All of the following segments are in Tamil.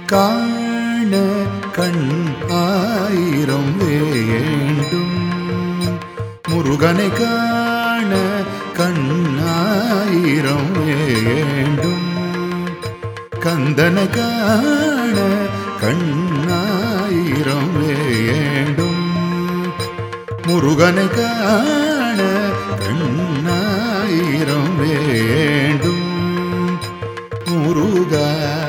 காண கண் ஆயிரம் வேண்டும் முருகனை காண கண் ஆயிரம் வேண்டும் கந்தனை காண கண்ணாயிரம் வேண்டும் முருகனை காண கண்ணாயிரம் வேண்டும் முருகா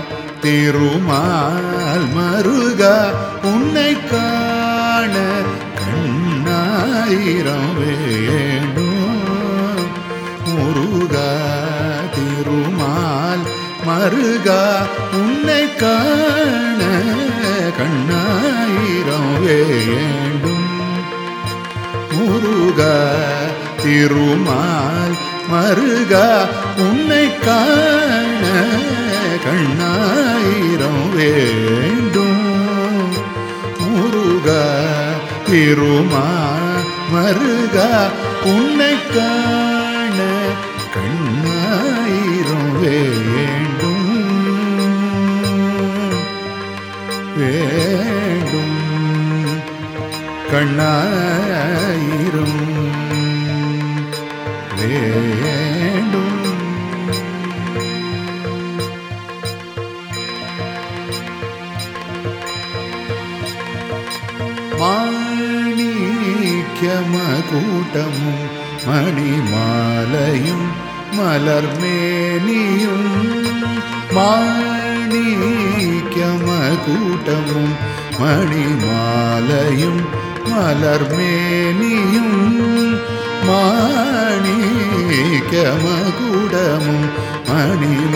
திருமால் மருகா உன்னை காண கண்ணாயிரம் வேண்டும் முருகா திருமால் மருகா உன்னை காண கண்ணாயிரம் வேண்டும் முருகா திருமால் மருகா உன்னை காண கண்ணாயிரம் வேண்டும் முருகா திருமால் மருகா உன்னை காண கண்ணாயிரம் வேண்டும் வேண்டும் கண்ணாயிரம் வேண்டும் മാണിക്യമകൂട്ടമും മണിമാലയും മലർമേനിയും മാണിക്യമകൂട്ടമും മണിമാലയും മലർമേനിയും മാണിക്യമകുടമും മണി